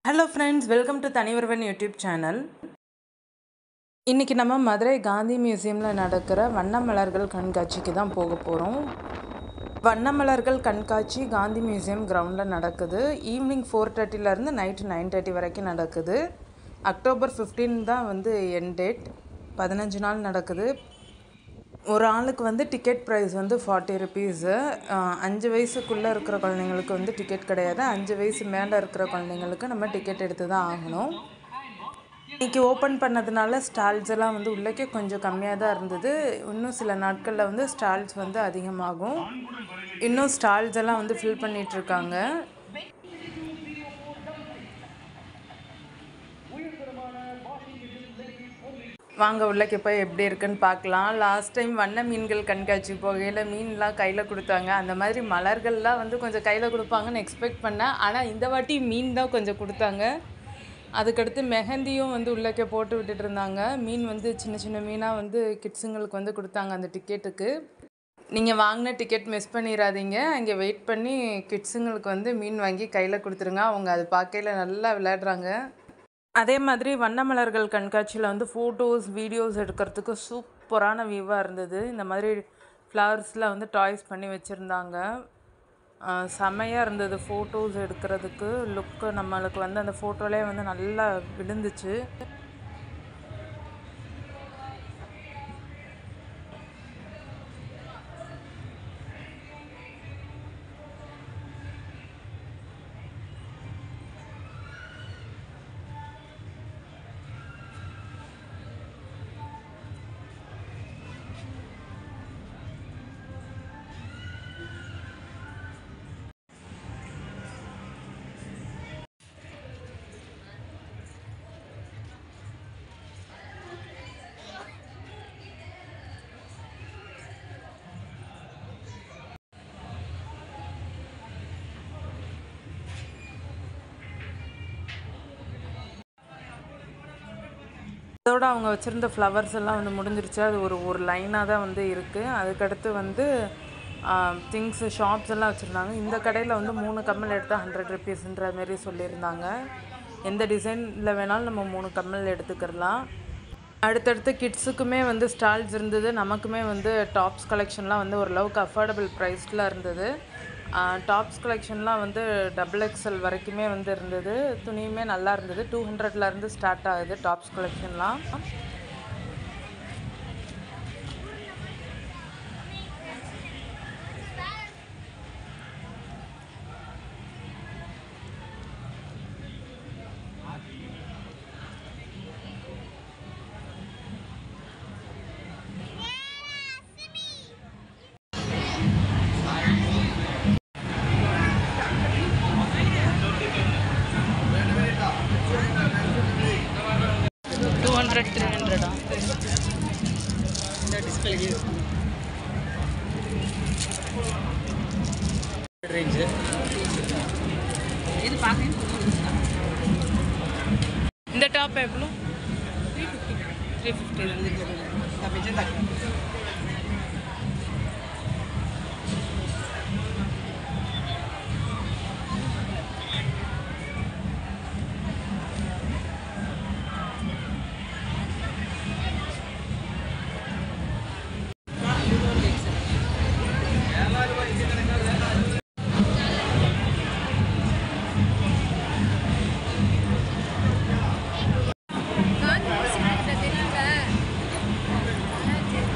hello friends welcome to Thanivaravan YouTube channel இன்றைக்கி நம்ம மதுரை காந்தி மியூசியமில் நடக்கிற வண்ண மலர்கள் கண்காட்சிக்கு தான் போக போகிறோம் வண்ண மலர்கள் கண்காட்சி காந்தி மியூசியம் கிரவுண்டில் நடக்குது ஈவினிங் ஃபோர் தேர்ட்டிலேருந்து நைட்டு நைன் தேர்ட்டி வரைக்கும் நடக்குது அக்டோபர் 15 தான் வந்து என் டேட் பதினஞ்சு நாள் நடக்குது ஒரு ஆளுக்கு வந்து டிக்கெட் ப்ரைஸ் வந்து ஃபார்ட்டி ருபீஸு அஞ்சு வயசுக்குள்ளே இருக்கிற குழந்தைங்களுக்கு வந்து டிக்கெட் கிடையாது அஞ்சு வயசு மேலே இருக்கிற குழந்தைங்களுக்கு நம்ம டிக்கெட் எடுத்து தான் ஆகணும் இன்றைக்கி ஓப்பன் பண்ணதுனால ஸ்டால்ஸ் எல்லாம் வந்து உள்ளக்கே கொஞ்சம் கம்மியாக தான் இருந்தது இன்னும் சில நாட்களில் வந்து ஸ்டால்ஸ் வந்து அதிகமாகும் இன்னும் ஸ்டால்ஸ் எல்லாம் வந்து ஃபில் பண்ணிகிட்ருக்காங்க வாங்க உள்ளக்கு போய் எப்படி இருக்குன்னு பார்க்கலாம் லாஸ்ட் டைம் வண்ண மீன்கள் கண்காட்சி போகையில் மீன்லாம் கையில் கொடுத்தாங்க அந்த மாதிரி மலர்கள்லாம் வந்து கொஞ்சம் கையில் கொடுப்பாங்கன்னு எக்ஸ்பெக்ட் பண்ணேன் ஆனால் இந்த வாட்டி மீன் தான் கொஞ்சம் கொடுத்தாங்க அதுக்கடுத்து மெஹந்தியும் வந்து உள்ளக்கே போட்டு விட்டுட்டு இருந்தாங்க மீன் வந்து சின்ன சின்ன மீனாக வந்து கிட்ஸுங்களுக்கு வந்து கொடுத்தாங்க அந்த டிக்கெட்டுக்கு நீங்கள் வாங்கின டிக்கெட் மிஸ் பண்ணிடாதீங்க அங்கே வெயிட் பண்ணி கிட்ஸுங்களுக்கு வந்து மீன் வாங்கி கையில் கொடுத்துருங்க அவங்க அது பார்க்கையில நல்லா விளையாடுறாங்க அதே மாதிரி வண்ணமலர்கள் கண்காட்சியில் வந்து ஃபோட்டோஸ் வீடியோஸ் எடுக்கிறதுக்கு சூப்பரான வியூவாக இருந்தது இந்த மாதிரி ஃப்ளவர்ஸில் வந்து டாய்ஸ் பண்ணி வச்சுருந்தாங்க செமையாக இருந்தது ஃபோட்டோஸ் எடுக்கிறதுக்கு லுக்கு நம்மளுக்கு வந்து அந்த ஃபோட்டோலேயே வந்து நல்லா விழுந்துச்சு அதோட அவங்க வச்சுருந்த ஃப்ளவர்ஸ் எல்லாம் வந்து முடிஞ்சிருச்சு அது ஒரு ஒரு லைனாக தான் வந்து இருக்குது அதுக்கடுத்து வந்து திங்ஸு ஷாப்ஸ் எல்லாம் வச்சுருந்தாங்க இந்த கடையில் வந்து மூணு கம்மல் எடுத்தால் ஹண்ட்ரட் ருபீஸ்ன்ற மாரி சொல்லியிருந்தாங்க எந்த டிசைனில் வேணாலும் நம்ம மூணு கம்மல் எடுத்துக்கிறலாம் அடுத்தடுத்து கிட்ஸுக்குமே வந்து ஸ்டால்ஸ் இருந்தது நமக்குமே வந்து டாப்ஸ் கலெக்ஷன்லாம் வந்து ஓரளவுக்கு அஃபோர்டபுள் ப்ரைஸில் இருந்தது டாப்ஸ் கலெக்ஷன்லாம் வந்து டபுள் எக்ஸல் வரைக்குமே வந்து இருந்தது துணியுமே நல்லா இருந்தது டூ ஹண்ட்ரட்லேருந்து ஸ்டார்ட் ஆகுது டாப்ஸ் கலெக்ஷன்லாம் டூ ஹண்ட்ரட் த்ரீ ஹண்ட்ரடா ரேஞ்சு இது பார்க்க இந்த டாப் எவ்வளோ த்ரீ ஃபிஃப்டி காந்தி மியூசியம் தெரியல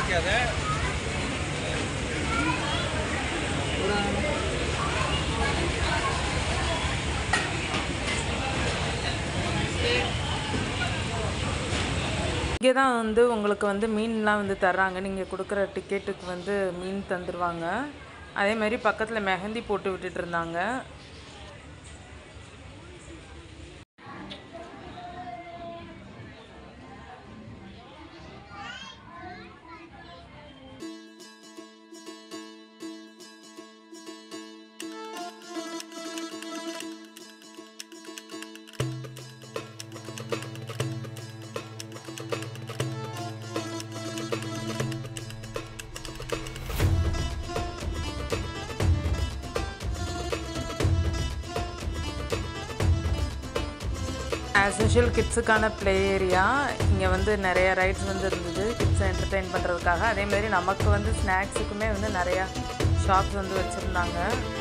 பிடிக்காத இங்கே தான் வந்து உங்களுக்கு வந்து மீன்லாம் வந்து தர்றாங்க நீங்கள் கொடுக்குற டிக்கெட்டுக்கு வந்து மீன் தந்துடுவாங்க அதே மாதிரி பக்கத்தில் மெஹந்தி போட்டு விட்டுட்டு இருந்தாங்க ஆஸ் யூஷுவல் கிட்ஸுக்கான ப்ளே ஏரியா இங்கே வந்து நிறைய ரைட்ஸ் வந்து இருந்தது கிட்ஸை என்டர்டெயின் பண்ணுறதுக்காக அதேமாரி நமக்கு வந்து ஸ்நாக்ஸுக்குமே வந்து நிறையா ஷாப்ஸ் வந்து வச்சுருந்தாங்க